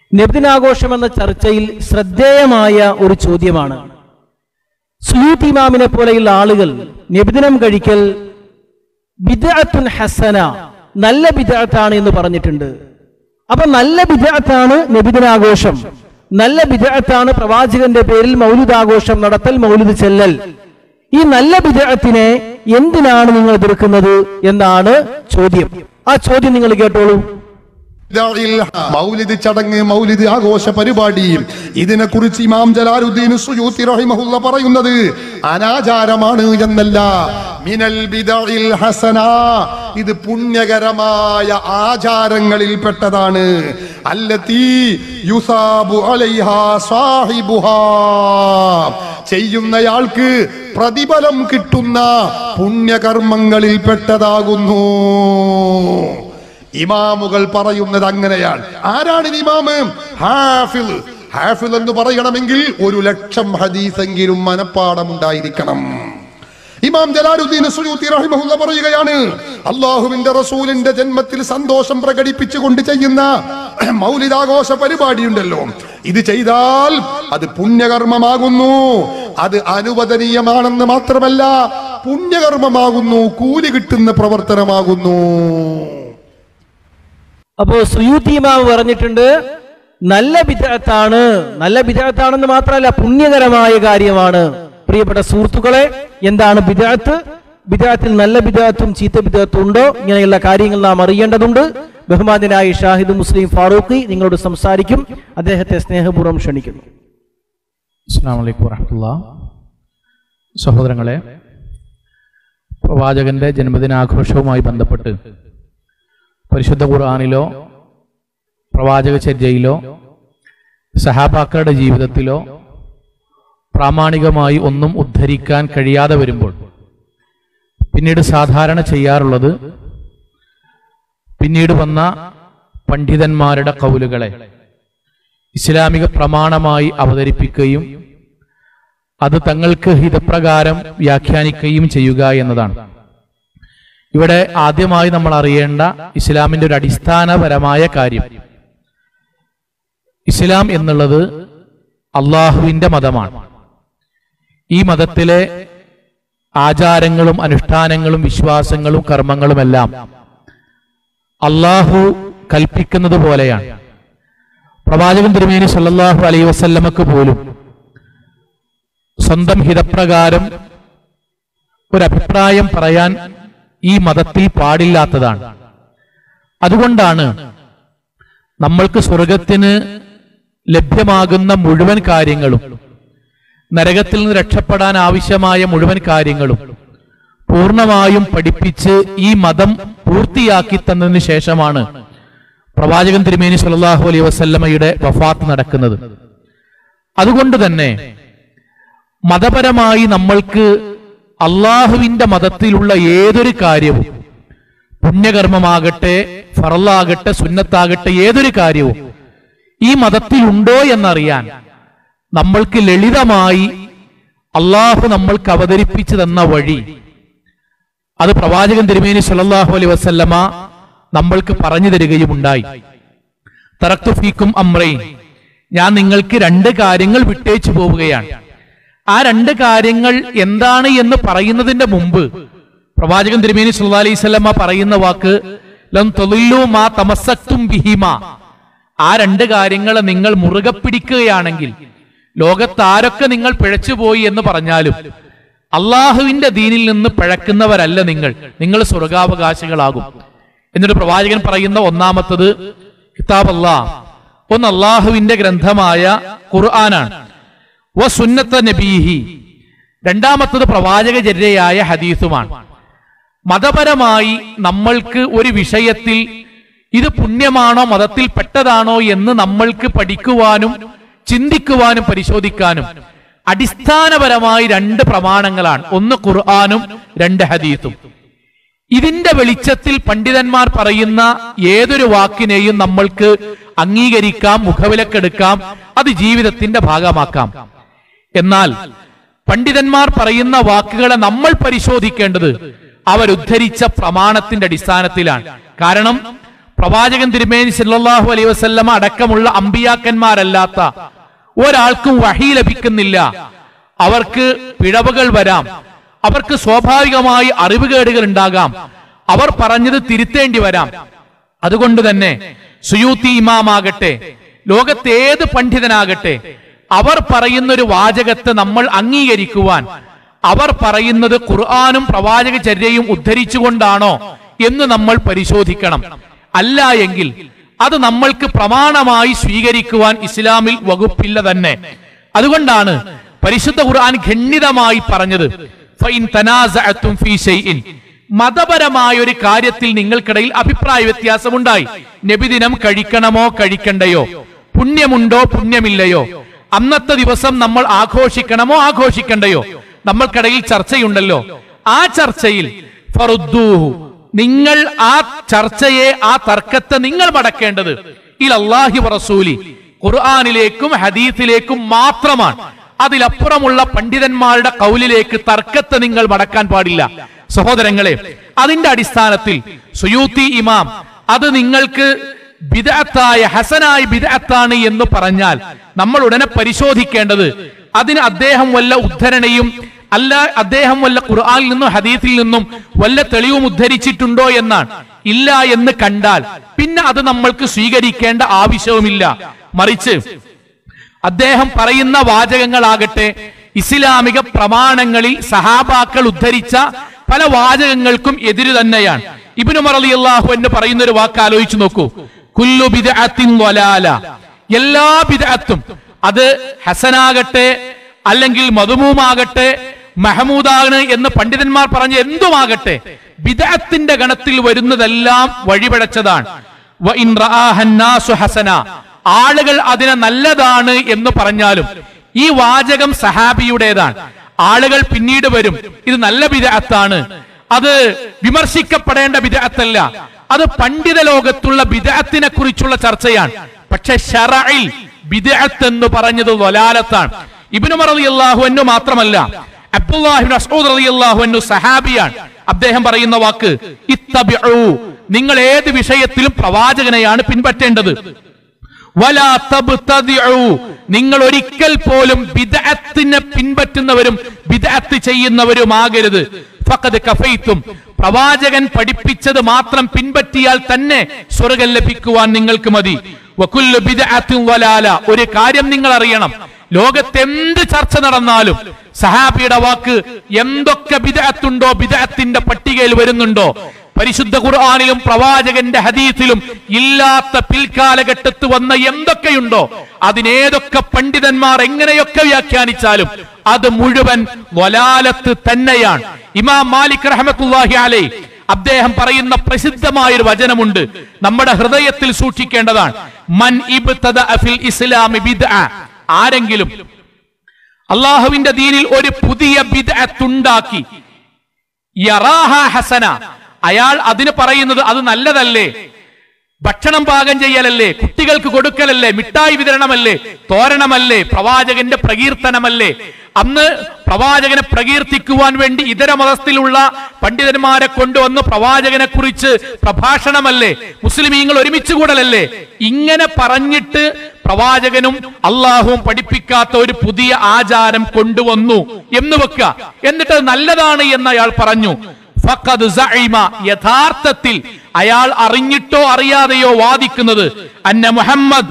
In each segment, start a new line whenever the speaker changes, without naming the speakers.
നബിദിനാഘോഷം എന്ന ചർച്ചയിൽ ശ്രദ്ധേയമായ ഒരു ചോദ്യമാണ് സുയൂത്ത് ഇമാമിനെ പോലെയുള്ള ആളുകൾ നബിദിനം കഴിക്കൽ ബിദ്അത്തുൻ ഹസന നല്ല ബിദ്അത്താണ് എന്ന് പറഞ്ഞിട്ടുണ്ട് അപ്പൊ നല്ല ബിദ്അത്താണ് നബിദിനാഘോഷം നല്ല ബിദ്അത്താണ് പ്രവാചകന്റെ പേരിൽ മൗലിദാഘോഷം നടത്തൽ മൗലിദ് ചെല്ലൽ ഈ നല്ല ബിദ്അത്തിനെ എന്തിനാണ് നിങ്ങൾ എതിർക്കുന്നത് എന്നാണ് ചോദ്യം ആ ചോദ്യം നിങ്ങൾ കേട്ടോളൂ
ബിദ്അയിൽ മൗലിദ് ചടങ്ങ് മൗലിദ് ആഘോഷ പരിപാടി ഇതിനെ കുറിച്ച് ഇമാം ജലാലുദ്ദീൻ സുയൂത്തി റഹിമഹുല്ല പറയുന്നത് അനാചാരമാണ് എന്നല്ല മിനൽ ബിദഇൽ ഹസന ഇത് പുണ്യകരമായ ആചാരങ്ങളിൽ പെട്ടതാണ് അല്ലത്തി യുസാബു അലൈഹാ സാഹിബുഹാ ചെയ്യുന്നയാൾക്ക് പ്രതിഫലം കിട്ടുന്ന പുണ്യകർമ്മങ്ങളിൽ പെട്ടതാകുന്നു ഇമാമുകൾ പറയുന്നത് അങ്ങനെയാണ് ആരാണ് ഈ ഇമാമ് ഹാഫിൽ ഹാഫിൽ എന്ന് പറയണമെങ്കിൽ ഒരു ലക്ഷം ഹദീസെങ്കിലും മനപ്പാടമുണ്ടായിരിക്കണം ഇമാം ജലാലുദ്ദീൻ സുയൂത്തി റഹിമഹുല്ല പറയുകയാണ് അള്ളാഹുവിന്റെ റസൂലിന്റെ ജന്മത്തിൽ സന്തോഷം പ്രകടിപ്പിച്ചുകൊണ്ട് ചെയ്യുന്ന മൗലിതാഘോഷ പരിപാടിയുണ്ടല്ലോ ഇത് ചെയ്താൽ അത് പുണ്യകർമ്മമാകുന്നു അത് അനുവദനീയമാണെന്ന് മാത്രമല്ല പുണ്യകർമ്മമാകുന്നു കൂലി കിട്ടുന്ന പ്രവർത്തനമാകുന്നു
അപ്പോ സുയൂത്തി ഇമാം പറഞ്ഞിട്ടുണ്ട് നല്ല വിദഗ്ധാണ് നല്ല വിദഗ്ധാണെന്ന് മാത്രമല്ല പുണ്യകരമായ കാര്യമാണ് പ്രിയപ്പെട്ട സുഹൃത്തുക്കളെ എന്താണ് വിദഗ്ധ് വിദഗ്ധത്തിൽ നല്ല വിദഗ്ധത്തും ചീത്ത വിദഗ്ധത്തും ഉണ്ടോ ഇങ്ങനെയുള്ള കാര്യങ്ങൾ നാം അറിയേണ്ടതുണ്ട് ബഹുമാനായ ഷാഹിദ് മുസ്ലിം ഫാറൂഖി നിങ്ങളോട് സംസാരിക്കും അദ്ദേഹത്തെ സ്നേഹപൂർവ്വം ക്ഷണിക്കുന്നു
അസ്സാം വലൈക്കും വറഹമുല്ല സഹോദരങ്ങളെ പ്രവാചകന്റെ ജന്മദിനാഘോഷവുമായി ബന്ധപ്പെട്ട് പരിശുദ്ധ ഖുർആാനിലോ പ്രവാചക ചര്യയിലോ സഹാബാക്കളുടെ ജീവിതത്തിലോ പ്രാമാണികമായി ഒന്നും ഉദ്ധരിക്കാൻ കഴിയാതെ വരുമ്പോൾ പിന്നീട് സാധാരണ ചെയ്യാറുള്ളത് പിന്നീട് വന്ന പണ്ഡിതന്മാരുടെ കൗലുകളെ ഇസ്ലാമിക പ്രമാണമായി അവതരിപ്പിക്കുകയും അത് തങ്ങൾക്ക് ഹിതപ്രകാരം വ്യാഖ്യാനിക്കുകയും ചെയ്യുക എന്നതാണ് ഇവിടെ ആദ്യമായി നമ്മൾ അറിയേണ്ട ഇസ്ലാമിന്റെ ഒരു അടിസ്ഥാനപരമായ കാര്യം ഇസ്ലാം എന്നുള്ളത് അള്ളാഹുവിന്റെ മതമാണ് ഈ മതത്തിലെ ആചാരങ്ങളും അനുഷ്ഠാനങ്ങളും വിശ്വാസങ്ങളും കർമ്മങ്ങളുമെല്ലാം അള്ളാഹു കൽപ്പിക്കുന്നത് പോലെയാണ് പ്രവാചകൻ തിരുമേനി സല്ലല്ലാഹു അലൈഹി വസല്ലമക്ക് പോലും സ്വന്തം ഹിതപ്രകാരം ഒരു അഭിപ്രായം പറയാൻ ഈ മതത്തിൽ പാടില്ലാത്തതാണ് അതുകൊണ്ടാണ് നമ്മൾക്ക് സ്വർഗത്തിന് ലഭ്യമാകുന്ന മുഴുവൻ കാര്യങ്ങളും നരകത്തിൽ നിന്ന് രക്ഷപ്പെടാൻ ആവശ്യമായ മുഴുവൻ കാര്യങ്ങളും പൂർണ്ണമായും പഠിപ്പിച്ച് ഈ മതം പൂർത്തിയാക്കി തന്നതിന് ശേഷമാണ് പ്രവാചകൻ തിരുമേനി സല്ലല്ലാഹു അലൈഹി വസല്ലമയുടെ വഫാത്ത് നടക്കുന്നത് അതുകൊണ്ട് തന്നെ മതപരമായി നമ്മൾക്ക് അള്ളാഹുവിന്റെ മതത്തിലുള്ള ഏതൊരു കാര്യവും പുണ്യകർമ്മമാകട്ടെ ഫറലാകട്ടെ സുന്നത്താകട്ടെ ഏതൊരു കാര്യവും ഈ മതത്തിൽ ഉണ്ടോ എന്നറിയാൻ നമ്മൾക്ക് ലളിതമായി അള്ളാഹു നമ്മൾക്ക് അവതരിപ്പിച്ചു തന്ന വഴി അത് പ്രവാചകൻ തിരുമേനി സല്ലല്ലാഹു അലൈഹി വസല്ലമ നമ്മൾക്ക് പറഞ്ഞു തരികയുമുണ്ടായി തറക്തു ഫീക്കും അമ്രൈൻ ഞാൻ നിങ്ങൾക്ക് രണ്ട് കാര്യങ്ങൾ വിട്ടേച്ചു പോവുകയാണ് ആ രണ്ട് കാര്യങ്ങൾ എന്താണ് എന്ന് പറയുന്നതിന്റെ മുമ്പ് പ്രവാചകൻ തിരുമേനി സല്ലല്ലാഹു അലൈഹി വസല്ലമ പറയുന്ന വാക്ക് ലം തൊലില്ലു മാ തമസ്സക്തും ബിഹിമ ആ രണ്ട് കാര്യങ്ങളെ നിങ്ങൾ മുറുകെ പിടിക്കുകയാണെങ്കിൽ ലോകത്താരൊക്കെ നിങ്ങൾ പിഴച്ചുപോയി എന്ന് പറഞ്ഞാലും അള്ളാഹുവിന്റെ ദീനിൽ നിന്ന് പിഴക്കുന്നവരല്ല നിങ്ങൾ നിങ്ങൾ സ്വർഗാവകാശികളാകും എന്നിട്ട് പ്രവാചകൻ പറയുന്ന ഒന്നാമത്തത് കിതാബ് അല്ലാ ഒന്ന് അള്ളാഹുവിന്റെ ഗ്രന്ഥമായ ഖുർആനാണ് വ സുന്നത്ത നബീഹി രണ്ടാമത്തത് പ്രവാചകചര്യയായ ഹദീസുമാണ് മതപരമായി നമ്മൾക്ക് ഒരു വിഷയത്തിൽ ഇത് പുണ്യമാണോ മതത്തിൽ പെട്ടതാണോ എന്ന് നമ്മൾക്ക് പഠിക്കുവാനും ചിന്തിക്കുവാനും പരിശോധിക്കാനും അടിസ്ഥാനപരമായി രണ്ട് പ്രമാണങ്ങളാണ് ഒന്ന് ഖുർആാനും രണ്ട് ഹദീസും ഇതിന്റെ വെളിച്ചത്തിൽ പണ്ഡിതന്മാർ പറയുന്ന ഏതൊരു വാക്കിനെയും നമ്മൾക്ക് അംഗീകരിക്കാം മുഖവിലക്കെടുക്കാം അത് ജീവിതത്തിന്റെ ഭാഗമാക്കാം എന്നാൽ പണ്ഡിതന്മാർ പറയുന്ന വാക്കുകളെ നമ്മൾ പരിശോധിക്കേണ്ടത് അവരുദ്ധരിച്ച പ്രമാണത്തിന്റെ അടിസ്ഥാനത്തിലാണ് കാരണം പ്രവാചകൻ തിരുമേനി സല്ലല്ലാഹു അലൈഹി വസല്ലമ അടക്കമുള്ള അമ്പിയാക്കന്മാരല്ലാത്ത ഒരാൾക്കും വഹി ലഭിക്കുന്നില്ല അവർക്ക് പിഴവുകൾ വരാം അവർക്ക് സ്വാഭാവികമായി അറിവുകേടുകൾ ഉണ്ടാകാം അവർ പറഞ്ഞത് തിരുത്തേണ്ടി വരാം അതുകൊണ്ട് തന്നെ സുയൂത്തി ഇമാമാകട്ടെ ലോകത്തെ ഏത് പണ്ഡിതനാകട്ടെ അവർ പറയുന്ന ഒരു വാചകത്തെ നമ്മൾ അംഗീകരിക്കുവാൻ അവർ പറയുന്നത് ഖുർആാനും പ്രവാചക ചര്യയും ഉദ്ധരിച്ചുകൊണ്ടാണോ എന്ന് നമ്മൾ പരിശോധിക്കണം അല്ല എങ്കിൽ അത് നമ്മൾക്ക് പ്രമാണമായി സ്വീകരിക്കുവാൻ ഇസ്ലാമിൽ വകുപ്പില്ല തന്നെ അതുകൊണ്ടാണ് പരിശുദ്ധ ഖുർആൻ ഖണ്ഡിതമായി പറഞ്ഞത് ഫൈൻ തനാസഅത്തും ഫീ ഷൈഇൻ മതപരമായ ഒരു കാര്യത്തിൽ നിങ്ങൾക്കിടയിൽ അഭിപ്രായ വ്യത്യാസമുണ്ടായി നബിദിനം കഴിക്കണമോ കഴിക്കണ്ടയോ പുണ്യമുണ്ടോ പുണ്യമില്ലയോ അന്നത്തെ ദിവസം നമ്മൾ ആഘോഷിക്കണമോ ആഘോഷിക്കണ്ടയോ നമ്മൾക്കിടയിൽ ചർച്ചയുണ്ടല്ലോ ആ ചർച്ചയിൽ ഫറുദ്ദൂഹു നിങ്ങൾ ആ ചർച്ചയെ ആ തർക്കത്തെ നിങ്ങൾ മടക്കേണ്ടത് ഇലല്ലാഹി റസൂലി ഖുർആാനിലേക്കും ഹദീസിലേക്കും മാത്രമാണ് അതിലപ്പുറമുള്ള പണ്ഡിതന്മാരുടെ കൗലിലേക്ക് തർക്കത്തെ നിങ്ങൾ മടക്കാൻ പാടില്ല സഹോദരങ്ങളെ അതിന്റെ അടിസ്ഥാനത്തിൽ സുയൂത്തി ഇമാം അത് നിങ്ങൾക്ക് ബിദഅത്തായ ഹസനായ ബിദഅത്താണ് എന്ന് പറഞ്ഞാൽ നമ്മൾ ഉടനെ പരിശോധിക്കേണ്ടത് അതിന് അദ്ദേഹം വല്ല ഉദ്ധരണയും അല്ല അദ്ദേഹം വല്ല ഖുർആനിൽ നിന്നും ഹദീസിൽ നിന്നും വല്ല തെളിവും ഉദ്ധരിച്ചിട്ടുണ്ടോ എന്നാണ് ഇല്ല എന്ന് കണ്ടാൽ പിന്നെ അത് നമ്മൾക്ക് സ്വീകരിക്കേണ്ട ആവശ്യവുമില്ല മറിച്ച് അദ്ദേഹം പറയുന്ന വാചകങ്ങളാകട്ടെ ഇസ്ലാമിക പ്രമാണങ്ങളിൽ സഹാബാക്കൾ ഉദ്ധരിച്ച പല വാചകങ്ങൾക്കും എതിര് തന്നെയാണ് ഇബിനു മറലി അള്ളാഹു എന്ന് പറയുന്ന ഒരു വാക്ക് ആലോചിച്ചു നോക്കൂ കുല്ലു ബിദ്അത്തിൻ വലാല എല്ലാ ബിദ്അത്തും അത് ഹസനാകട്ടെ അല്ലെങ്കിൽ മധുമൂമാകട്ടെ മഹമൂദാണ് എന്ന് പണ്ഡിതന്മാർ പറഞ്ഞ എന്തുമാകട്ടെ ബിദഅത്തിന്റെ ഗണത്തിൽ വരുന്നതെല്ലാം വഴിപടച്ചതാണ് വ ഇൻ റആഹ അന്നാസു ഹസന ആളുകൾ അതിനെ നല്ലതാണ് എന്ന് പറഞ്ഞാലും ഈ വാചകം സഹാബിയുടേതാണ് ആളുകൾ പിന്നീട് വരും ഇത് നല്ല ബിദഅത്താണ് അത് വിമർശിക്കപ്പെടേണ്ട ബിദഅത്തല്ല അത് പണ്ഡിത ലോകത്തുള്ള ബിദഅത്തിനെ കുറിച്ചുള്ള ചർച്ചയാണ് പക്ഷെ ഷറയിൽ ബിദഅത്ത് എന്ന് പറഞ്ഞത് വലാലത്താണ് ഇബ്നു റളിയല്ലാഹു അൻഹു മാത്രമല്ല അബ്ദുല്ലാഹിബ്നു മസ്ഊദ് റളിയല്ലാഹു അൻഹു സഹാബിയാണ് അദ്ദേഹം പറയുന്ന വാക്ക് ഇത്തബിഉ നിങ്ങൾ ഏത് വിഷയത്തിലും പ്രവാചകനെയാണ് പിൻപറ്റേണ്ടത് വലാ തബ്തദിഉ നിങ്ങൾ ഒരിക്കൽ പോലും ബിദ്അത്തിനെ പിൻപറ്റുന്നവരും ബിദ്അത്ത് ചെയ്യുന്നവരുമാകരുത് ഫഖദ് കഫൈത്തും പ്രവാചകൻ പഠിപ്പിച്ചത് മാത്രം പിൻപറ്റിയാൽ തന്നെ സ്വർഗം ലഭിക്കുവാൻ നിങ്ങൾക്ക് മതി വകുല്ലു ബിദ്അത്തിൻ വലാല ഒരു കാര്യം നിങ്ങൾ അറിയണം ലോകത്തെന്ത് ചർച്ച നടന്നാലും സഹാബിയുടെ വാക്ക് എന്തൊക്കെ ബിദഅത്തുണ്ടോ ബിദഅത്തിന്റെ പട്ടികയിൽ വരുന്നുണ്ടോ പരിശുദ്ധ ഖുർആാനിലും പ്രവാചകന്റെ ഹദീസിലും ഇല്ലാത്ത പിൽക്കാലഘട്ടത്ത് വന്ന എന്തൊക്കെയുണ്ടോ അതിനേതൊക്കെ പണ്ഡിതന്മാർ എങ്ങനെയൊക്കെ വ്യാഖ്യാനിച്ചാലും അത് മുഴുവൻ വലാലത്ത് തന്നെയാണ് ഇമാം മാലിക് റഹമത്തുല്ലാഹി അലൈ അദ്ദേഹം പറയുന്ന പ്രസിദ്ധമായ ഒരു വചനമുണ്ട് നമ്മുടെ ഹൃദയത്തിൽ സൂക്ഷിക്കേണ്ടതാണ് മൻ ഇബ്തദഅ ഫിൽ ഇസ്ലാമി ബിദ്അ ആരെങ്കിലും അള്ളാഹുവിന്റെ ദീനിൽ ഒരു പുതിയ ബിദ്അത്തുണ്ടാക്കി യറാഹ ഹസന അയാൾ അതിന് പറയുന്നത് അത് നല്ലതല്ലേ ഭക്ഷണം പാകം ചെയ്യലല്ലേ കുട്ടികൾക്ക് കൊടുക്കലല്ലേ മിഠായി വിതരണമല്ലേ തോരണമല്ലേ പ്രവാചകന്റെ പ്രകീർത്തനമല്ലേ അന്ന് പ്രവാചകനെ പ്രകീർത്തിക്കുവാൻ വേണ്ടി ഇതര മതത്തിലുള്ള പണ്ഡിതന്മാരെ കൊണ്ടുവന്ന് പ്രവാചകനെ കുറിച്ച് പ്രഭാഷണമല്ലേ മുസ്ലിമീങ്ങൾ ഒരുമിച്ച് കൂടലല്ലേ ഇങ്ങനെ പറഞ്ഞിട്ട് പ്രവാചകനും അള്ളാഹുവും പഠിപ്പിക്കാത്ത ഒരു പുതിയ ആചാരം കൊണ്ടുവന്നു എന്ന് വെക്കുക എന്നിട്ട് അത് നല്ലതാണ് എന്ന് അയാൾ പറഞ്ഞു ഫഖദ് സഅിമ യഥാർത്ഥത്തിൽ അയാൾ അറിഞ്ഞിട്ടോ അറിയാതെയോ വാദിക്കുന്നത് അന്ന മുഹമ്മദ്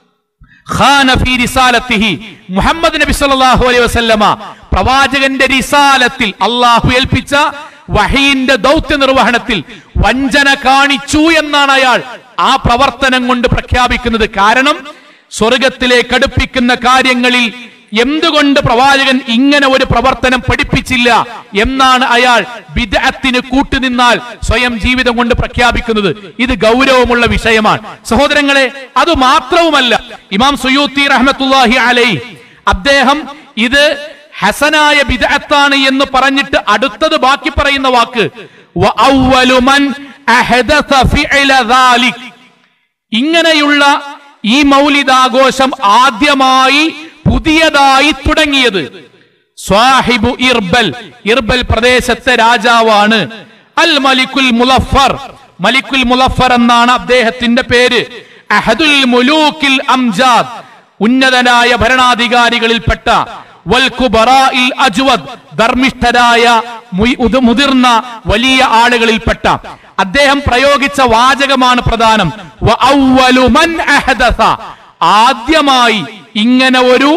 ഖാന ഫീ റിസാലത്തിഹി മുഹമ്മദ് നബി സല്ലല്ലാഹു അലൈഹി വസല്ലമ പ്രവാചകന്റെ റിസാലത്തിൽ അള്ളാഹു ഏൽപ്പിച്ച വഹീന്റെ ദൗത്യ നിർവഹണത്തിൽ വഞ്ചന കാണിച്ചു എന്നാണ് അയാൾ ആ പ്രവർത്തനം കൊണ്ട് പ്രഖ്യാപിക്കുന്നത് കാരണം സ്വർഗത്തിലേക്ക് അടുപ്പിക്കുന്ന കാര്യങ്ങളിൽ എന്തുകൊണ്ട് പ്രവാചകൻ ഇങ്ങനെ ഒരു പ്രവർത്തനം പഠിപ്പിച്ചില്ല എന്നാണ് അയാൾ ബിദഅത്തിന് കൂട്ടുനിന്നാൽ സ്വയം ജീവിതം കൊണ്ട് പ്രഖ്യാപിക്കുന്നത് ഇത് ഗൗരവമുള്ള വിഷയമാണ് സഹോദരങ്ങളെ അത് മാത്രവുമല്ല ഇമാം സുയൂത്തി റഹ്മത്തുല്ലാഹി അലൈ അദ്ദേഹം ഇത് ഹസനായ ബിദഅത്താണ് എന്ന് പറഞ്ഞിട്ട് അടുത്തത് ബാക്കി പറയുന്ന വാക്ക് "വ അവ്വലു മൻ അഹദസ ഫിഅല ദാലിക്." ഇങ്ങനെയുള്ള ഈ മൗലിദാഘോഷം ആദ്യമായി പുതിയതായി തുടങ്ങിയത് സ്വാഹിബു ഇർബൽ ഇർബൽ പ്രദേശത്തെ രാജാവാണ് അൽ മലിക്കുൽ മുലഫർ മലിക്കുൽ മുലഫർ എന്നാണ് അദ്ദേഹത്തിന്റെ പേര് അഹദുൽ മുലൂക്കിൽ അംജാദ് ഉന്നതനായ ഭരണാധികാരികളിൽപ്പെട്ട വൽ കുബറാഇൽ അജ്വദ് ധർമ്മിഷ്ഠരായ മുയ്- ഉത് മുതിർന്ന വലിയ ആളുകളിൽപ്പെട്ട അദ്ദേഹം പ്രയോഗിച്ച വാചകമാണ് പ്രധാനം വ അവ്വലു മൻ അഹദസ. ആദ്യമായി ഇങ്ങനെ ഒരു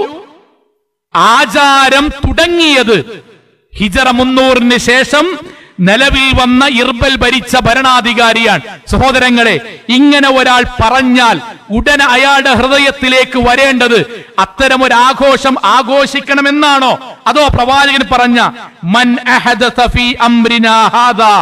ആചാരം തുടങ്ങിയത് ഹിജറ മുന്നൂറിന് ശേഷം നിലവിൽ വന്ന ഇർബൽ ഭരിച്ച ഭരണാധികാരിയാണ് സഹോദരങ്ങളെ ഇങ്ങനെ ഒരാൾ പറഞ്ഞാൽ ഉടനെ അയാളുടെ ഹൃദയത്തിലേക്ക് വരേണ്ടത് അത്തരം ഒരു ആഘോഷം ആഘോഷിക്കണമെന്നാണോ അതോ പ്രവാചകൻ പറഞ്ഞ മൻ അഹദസ ഫീ അംരിനാ ഹാദാ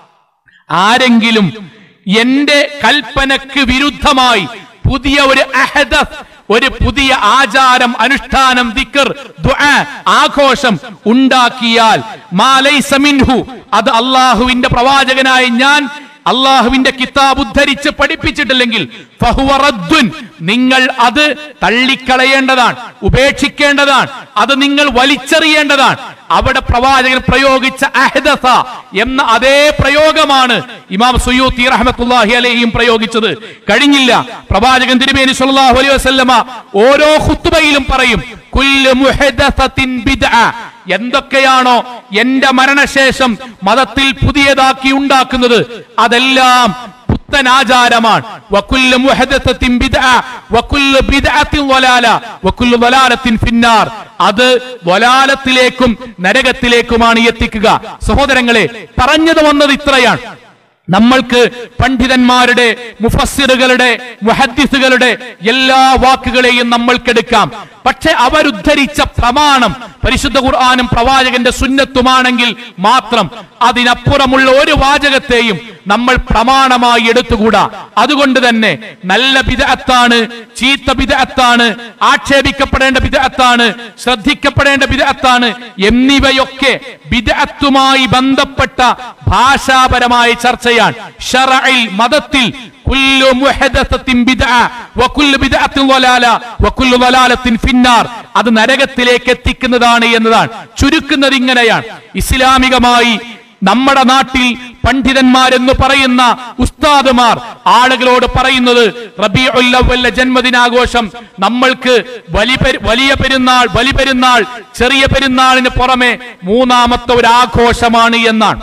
ആരെങ്കിലും എന്റെ കൽപ്പനക്ക് വിരുദ്ധമായി പുതിയ ഒരു അഹദസ് ഒരു പുതിയ ആചാരം അനുഷ്ഠാനം ദിക്കർ ദുആ ആഘോഷം ഉണ്ടാക്കിയാൽ മാ ലൈസ മിൻഹു അത് അള്ളാഹുവിന്റെ പ്രവാചകനായ ഞാൻ അള്ളാഹുവിന്റെ കിതാബ് ഉദ്ധരിച്ച് പഠിപ്പിച്ചിട്ടില്ലെങ്കിൽ ഫഹുവ റദ്ദുൻ നിങ്ങൾ അത് തള്ളിക്കളയേണ്ടതാണ് ഉപേക്ഷിക്കേണ്ടതാണ് അത് നിങ്ങൾ വലിച്ചെറിയേണ്ടതാണ് അവിടെ പ്രവാചകൻ പ്രയോഗിച്ച അഹദസ എന്ന അതേ പ്രയോഗമാണ് ഇമാം സുയൂത്തി റഹ്മത്തുള്ളാഹി അലൈഹിയും പ്രയോഗിച്ചത് കഴിഞ്ഞില്ല പ്രവാചകൻ തിരുമേനി സല്ലല്ലാഹു അലൈഹി വസല്ലമ ഓരോ ഖുത്ബയിലും പറയും കുല്ലു മുഹദസത്തിൻ ബിദ്അ എന്തൊക്കെയാണോ എന്റെ മരണശേഷം മതത്തിൽ പുതിയതാക്കി ഉണ്ടാക്കുന്നത് അതെല്ലാം പുത്തൻ ആചാരമാണ് വകുല്ലു മുഹദസത്തിൻ ബിദ്അ വകുല്ലു ബിദ്അത്തിൻ വലാല വകുല്ലു വലാലത്തിൻ ഫിന്നാർ അത് വലാലത്തിലേക്കും നരകത്തിലേക്കുമാണ് എത്തിക്കുക സഹോദരങ്ങളെ പറഞ്ഞത് വന്നത് ഇത്രയാണ് നമ്മൾക്ക് പണ്ഡിതന്മാരുടെ മുഫസ്സിറുകളുടെ മുഹദ്ദിസുകളുടെ എല്ലാ വാക്കുകളെയും നമ്മൾക്കെടുക്കാം പക്ഷെ അവരുദ്ധരിച്ച പ്രമാണം പരിശുദ്ധ ഖുർആാനും പ്രവാചകന്റെ സുന്നത്തുമാണെങ്കിൽ മാത്രം അതിനപ്പുറമുള്ള ഒരു വാചകത്തെയും നമ്മൾ പ്രമാണമായി എടുത്തുകൂടാ അതുകൊണ്ട് തന്നെ നല്ല വിദഗ്ധാണ് ചീത്ത വിദഗ്ധാണ് ആക്ഷേപിക്കപ്പെടേണ്ട വിദഗ്ധാണ് ശ്രദ്ധിക്കപ്പെടേണ്ട വിദഗ്ധാണ് എന്നിവയൊക്കെ വിദഗ്ധുമായി ബന്ധപ്പെട്ട ഭാഷാപരമായ ചർച്ചയാണ് ഷറഇൽ മതത്തിൽ കുല്ലു മുഹദസത്തിൻ ബിദ്അ വകുല്ലു ബിദ്അത്തിൻ ളലാല വകുല്ലു ളലാലത്തിൻ ഫിന്നാർ അത് നരകത്തിലേക്ക് എത്തിക്കുന്നതാണ് എന്നതാണ് ചുരുക്കുന്നത് ഇങ്ങനെയാണ് ഇസ്ലാമികമായി നമ്മുടെ നാട്ടിൽ പണ്ഡിതന്മാരെന്ന് പറയുന്ന ഉസ്താദുമാർ ആളുകളോട് പറയുന്നത് റബീഉൽ അവ്വലിലെ ജന്മദിനാഘോഷം നമ്മൾക്ക് വലിയ പെരു- വലിയ പെരുന്നാൾ വലിയ പെരുന്നാൾ ചെറിയ പെരുന്നാളിന് പുറമെ മൂന്നാമത്തെ ഒരു ആഘോഷമാണ് എന്നാണ്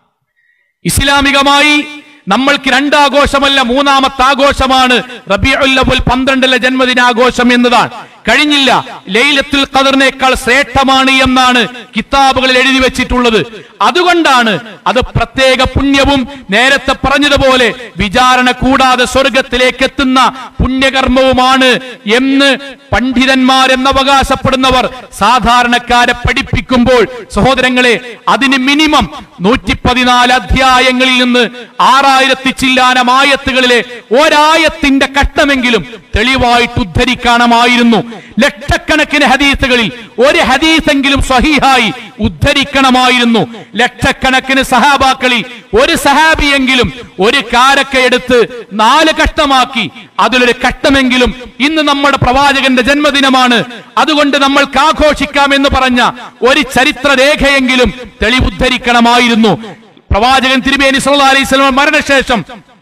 ഇസ്ലാമികമായി നമ്മൾക്ക് രണ്ടാഘോഷമല്ല മൂന്നാമത്തെ ആഘോഷമാണ് റബിയുൽ അവൽ പന്ത്രണ്ടിലെ ജന്മദിനാഘോഷം എന്നതാണ് കഴിഞ്ഞില്ല ലൈലത്തുൽ ഖദറിനേക്കാൾ ശ്രേഷ്ഠമാണ് എന്നാണ് കിതാബുകളിൽ എഴുതി വെച്ചിട്ടുള്ളത് അതുകൊണ്ടാണ് അത് പ്രത്യേക പുണ്യവും നേരത്തെ പറഞ്ഞതുപോലെ വിചാരണ കൂടാതെ സ്വർഗത്തിലേക്ക് എത്തുന്ന പുണ്യകർമ്മവുമാണ് എന്ന് പണ്ഡിതന്മാരെന്ന് അവകാശപ്പെടുന്നവർ സാധാരണക്കാരെ പഠിപ്പിക്കുമ്പോൾ സഹോദരങ്ങളെ അതിന് മിനിമം നൂറ്റി പതിനാല് അധ്യായങ്ങളിൽ നിന്ന് ആറായിരത്തി ചില്ലാനം ആയത്തുകളിലെ ഒരായത്തിന്റെ കഷ്ടമെങ്കിലും തെളിവായിട്ട് ഉദ്ധരിക്കണമായിരുന്നു ലക്ഷക്കണക്കിന് ഹദീസുകളിൽ ഒരു ഹദീസെങ്കിലും സ്വഹീഹായി ഉദ്ധരിക്കണമായിരുന്നു ലക്ഷക്കണക്കിന് സഹാബാക്കളിൽ ഒരു സഹാബിയെങ്കിലും ഒരു കാരക്ക എടുത്ത് നാല് കഷ്ടമാക്കി അതിലൊരു കഷ്ടമെങ്കിലും ഇന്ന് നമ്മുടെ പ്രവാചകന്റെ ജന്മദിനമാണ് അതുകൊണ്ട് നമ്മൾക്ക് ആഘോഷിക്കാം എന്ന് പറഞ്ഞ ഒരു ചരിത്ര രേഖയെങ്കിലും തെളിവുദ്ധരിക്കണമായിരുന്നു പ്രവാചകൻ തിരുമേനി സല്ലല്ലാഹു അലൈഹി വസല്ലം മരണശേഷം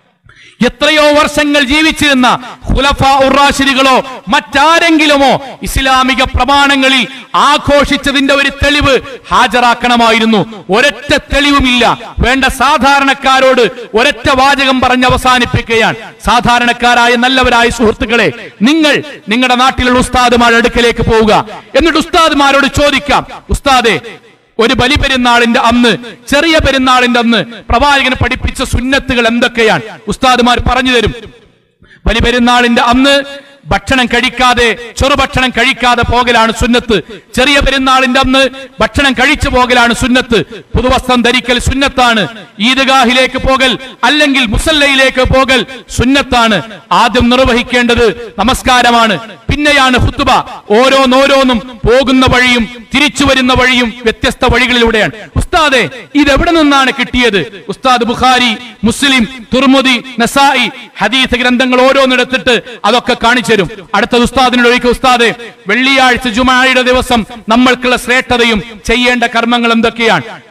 എത്രയോ വർഷങ്ങൾ ജീവിച്ചിരുന്ന ഖുലഫ ഉറാശിരികളോ മറ്റാരെങ്കിലുമോ ഇസ്ലാമിക പ്രമാണങ്ങളിൽ ആഘോഷിച്ചതിന്റെ ഒരു തെളിവ് ഹാജരാക്കണമായിരുന്നു ഒരൊറ്റ തെളിവുമില്ല വേണ്ട സാധാരണക്കാരോട് ഒരൊറ്റ വാചകം പറഞ്ഞ് അവസാനിപ്പിക്കുകയാണ് സാധാരണക്കാരായ നല്ലവരായ സുഹൃത്തുക്കളെ നിങ്ങൾ നിങ്ങളുടെ നാട്ടിലുള്ള ഉസ്താദുമാരുടെ അടുക്കലേക്ക് പോവുക എന്നിട്ട് ഉസ്താദുമാരോട് ചോദിക്കാം ഉസ്താദെ ഒരു ബലി പെരുന്നാളിന്റെ അന്ന് ചെറിയ പെരുന്നാളിന്റെ അന്ന് പ്രവാചകന് പഠിപ്പിച്ച സുന്നത്തുകൾ എന്തൊക്കെയാണ് ഉസ്താദുമാർ പറഞ്ഞു തരും ബലി പെരുന്നാളിന്റെ അന്ന് ഭക്ഷണം കഴിക്കാതെ ചെറുഭക്ഷണം കഴിക്കാതെ പോകലാണ് സുന്നത്ത് ചെറിയ പെരുന്നാളിന്റെ അന്ന് ഭക്ഷണം കഴിച്ചു പോകലാണ് സുന്നത്ത് പുതുവസ്ത്രം ധരിക്കൽ സുന്നത്താണ് ഈദ്ഗാഹിലേക്ക് പോകൽ അല്ലെങ്കിൽ മുസല്ലയിലേക്ക് പോകൽ സുന്നത്താണ് ആദ്യം നിർവഹിക്കേണ്ടത് നമസ്കാരമാണ് പിന്നെയാണ് ഹുത്തുബ ഓരോന്നോരോന്നും പോകുന്ന വഴിയും തിരിച്ചു വരുന്ന വഴിയും വ്യത്യസ്ത വഴികളിലൂടെയാണ് ഉസ്താദെ ഇത് എവിടെ നിന്നാണ് കിട്ടിയത് ഉസ്താദ് ബുഖാരി മുസ്ലിം തുർമുദി നസായി ഹദീസ് ഗ്രന്ഥങ്ങൾ ഓരോന്നെടുത്തിട്ട് അതൊക്കെ കാണിച്ചു തരും അടുത്തത് ഉസ്താദിനോട് ഒഴിക്കും ഉസ്താദെ വെള്ളിയാഴ്ച ജുമായുടെ ദിവസം നമ്മൾക്കുള്ള ശ്രേഷ്ഠതയും ചെയ്യേണ്ട കർമ്മങ്ങൾ എന്തൊക്കെയാണ്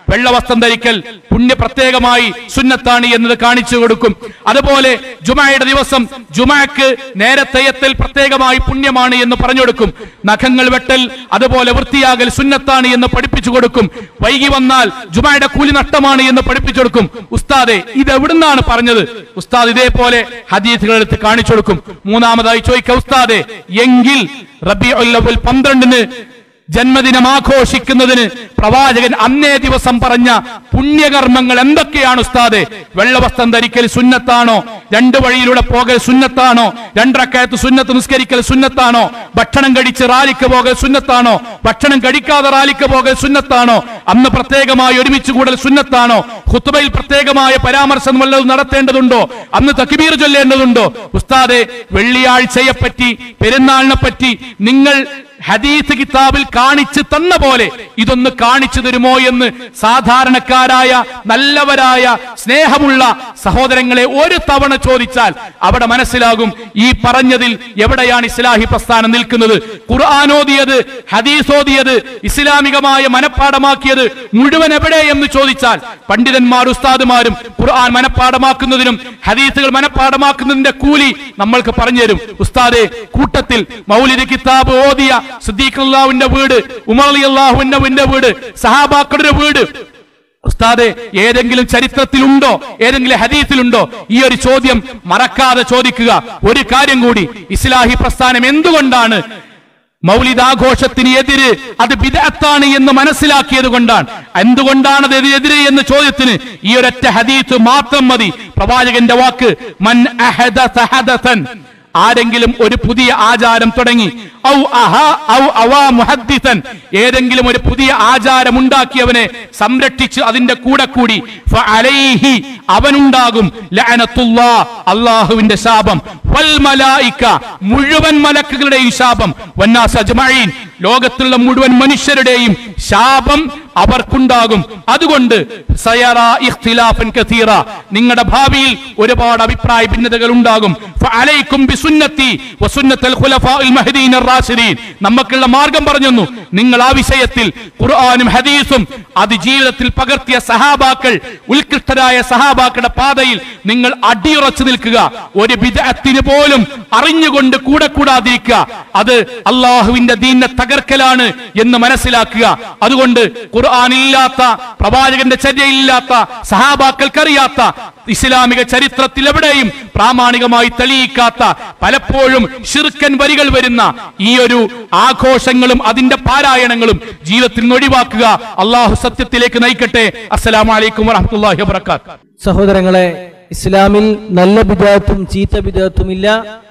വെള്ളവസ്ത്രം ധരിക്കൽ പുണ്യ പ്രത്യേകമായി സുന്നത്താണ് എന്നത് കാണിച്ചു കൊടുക്കും അതുപോലെ ജുമായുടെ ദിവസം ജുമാക്ക് നേരത്തെ എത്തൽ പ്രത്യേകമായി പുണ്യമാണ് എന്ന് പറഞ്ഞു കൊടുക്കും നഖങ്ങൾ വെട്ടൽ അതുപോലെ വൃത്തിയാകൽ സുന്നത്താണ് എന്ന് പഠിപ്പിച്ചു കൊടുക്കും വൈകി വന്നാൽ ജുമായുടെ കൂലി നഷ്ടമാണ് എന്ന് പഠിപ്പിച്ചു കൊടുക്കും ഉസ്താദെ ഇത് എവിടുന്നാണ് പറഞ്ഞത് ഉസ്താദ് ഇതേപോലെ ഹദീസുകൾ എടുത്ത് കാണിച്ചു കൊടുക്കും മൂന്നാമതായി ചോദിക്കുക ഉസ്താദെ എങ്കിൽ റബി ഉല്ലവൽ പന്ത്രണ്ടിന് ജന്മദിനം ആഘോഷിക്കുന്നതിന് പ്രവാചകൻ അന്നേ ദിവസം പറഞ്ഞ പുണ്യകർമ്മങ്ങൾ എന്തൊക്കെയാണ് ഉസ്താദെ വെള്ളവസ്ത്രം ധരിക്കൽ സുന്നത്താണോ രണ്ട് വഴിയിലൂടെ പോകൽ സുന്നത്താണോ രണ്ടരക്കയത്ത് സുന്നത്ത് നിസ്കരിക്കൽ സുന്നത്താണോ ഭക്ഷണം കഴിച്ച് റാലിക്ക് പോകൽ സുന്നത്താണോ ഭക്ഷണം കഴിക്കാതെ റാലിക്ക് പോകൽ സുന്നത്താണോ അന്ന് പ്രത്യേകമായി ഒരുമിച്ച് കൂടൽ സുന്നത്താണോ ഖുത്തുബയിൽ പ്രത്യേകമായ പരാമർശം വല്ലതും നടത്തേണ്ടതുണ്ടോ അന്ന് തക്ബീർ ചൊല്ലേണ്ടതുണ്ടോ ഉസ്താദെ വെള്ളിയാഴ്ചയെ പറ്റി പെരുന്നാളിനെ പറ്റി നിങ്ങൾ ഹദീസ് കിതാബിൽ കാണിച്ചു തന്ന പോലെ ഇതൊന്ന് കാണിച്ചു തരുമോ എന്ന് സാധാരണക്കാരായ നല്ലവരായ സ്നേഹമുള്ള സഹോദരങ്ങളെ ഒരു തവണ ചോദിച്ചാൽ അവിടെ മനസ്സിലാകും ഈ പറഞ്ഞതിൽ എവിടെയാണ് ഇസ്ലാഹി പ്രസ്ഥാനം നിൽക്കുന്നത് ഖുർആാനോദിയത് ഹദീസോദിയത് ഇസ്ലാമികമായ മനഃപ്പാടമാക്കിയത് മുഴുവൻ എവിടെ എന്ന് ചോദിച്ചാൽ പണ്ഡിതന്മാർ ഉസ്താദുമാരും ഖുർആൻ മനഃപ്പാടമാക്കുന്നതിനും ഹദീസുകൾ മനഃപ്പാടമാക്കുന്നതിന്റെ കൂലി നമ്മൾക്ക് പറഞ്ഞുതരും ഉസ്താദെ കൂട്ടത്തിൽ മൗലിദ് കിതാബ് ഓതിയ സിദ്ദീഖ് അള്ളാഹുവിന്റെ വീട് ഉമർ അലി അള്ളാഹുവിന്റെ വീട് സഹാബാക്കളുടെ വീട് ഉസ്താദെ ഏതെങ്കിലും ചരിത്രത്തിലുണ്ടോ ഏതെങ്കിലും ഹദീസിലുണ്ടോ ഈ ഒരു ചോദ്യം മറക്കാതെ ചോദിക്കുക ഒരു കാര്യം കൂടി ഇസ്ലാഹി പ്രസ്ഥാനം എന്തുകൊണ്ടാണ് മൗലിദാഘോഷത്തിന് എതിര് അത് ബിദഅത്താണ് എന്ന് മനസ്സിലാക്കിയത് കൊണ്ടാണ് എന്തുകൊണ്ടാണ് അത് എതിര് എന്ന ചോദ്യത്തിന് ഈ ഒരൊറ്റ ഹദീസ് മാത്രം മതി പ്രവാചകന്റെ വാക്ക് മൻ അഹദസ ഹദസൻ ആരെങ്കിലും ഒരു പുതിയ ആചാരം തുടങ്ങി ഔ അഹ ഔ അവാ മുഹദ്ദിസൻ ഏതെങ്കിലും ഒരു പുതിയ ആചാരം ഉണ്ടാക്കിയവനെ സംരക്ഷിച്ച് അതിന്റെ കൂടെ കൂടി ഫഅലൈഹി അവനുണ്ടാകും ലഅനത്തുല്ലാ അള്ളാഹുവിന്റെ ശാപം വൽ മലായിക മുഴുവൻ മലക്കുകളുടെയും ശാപം വന്നാസ് അജ്മഈൻ ലോകത്തുള്ള മുഴുവൻ മനുഷ്യരുടെയും ശാപം അവർക്കുണ്ടാകും അതുകൊണ്ട് സയറ ഇഖ്തിലാഫൻ കസീറ നിങ്ങളുടെ ഭാവിയിൽ ഒരുപാട് അഭിപ്രായ ഭിന്നതകൾ ഉണ്ടാകും ഫഅലൈക്കും ബിസുന്നത്തി വസുന്നത്തൽ ഖുലഫാഇൽ മഹ്ദീൻ റാഷിദീൻ നമുക്കുള്ള മാർഗം പറഞ്ഞു നിങ്ങൾ ആ വിഷയത്തിൽ ഖുർആനും ഹദീസും അത് ജീവിതത്തിൽ പകർത്തിയ സഹാബാക്കൾ ഉത്കൃഷ്ടരായ സഹാബാക്കളുടെ പാതയിൽ നിങ്ങൾ അടിയുറച്ചു നിൽക്കുക ഒരു ബിദഅത്തിന് പോലും അറിഞ്ഞുകൊണ്ട് കൂടെ കൂടാതിരിക്കുക അത് അള്ളാഹുവിന്റെ ദീനെ തകർക്കലാണ് എന്ന് മനസ്സിലാക്കുക അതുകൊണ്ട് ഖുർആനില്ലാത്ത പ്രവാചകന്റെ ചര്യയില്ലാത്ത സഹാബാക്കൾക്കറിയാത്ത ഇസ്ലാമിക ചരിത്രത്തിൽ എവിടെയും പ്രാമാണികമായി തെളിയിക്കാത്ത പലപ്പോഴും ഷിർക്കൻ വരികൾ വരുന്ന ഈ ഒരു ആഘോഷങ്ങളും അതിന്റെ പാരായണങ്ങളും ജീവിതത്തിൽ നിന്ന് ഒഴിവാക്കുക അള്ളാഹു സത്യത്തിലേക്ക് നയിക്കട്ടെ അസ്സലാമലൈക്കും വറഹമത്തല്ലാഹി വബർക്കാത്ത്
സഹോദരങ്ങളെ ഇസ്ലാമിൽ നല്ല ബിദാത്തും ചീത്ത ബിദാത്തും ഇല്ല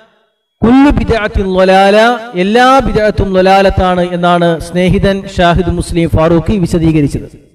കുല്ലു ബിദാത്തും ലൊലാല എല്ലാ ബിദാത്തും ലൊലാലത്താണ് എന്നാണ് സ്നേഹിതൻ ഷാഹിദ് മുസ്ലിം ഫാറൂഖി വിശദീകരിച്ചത്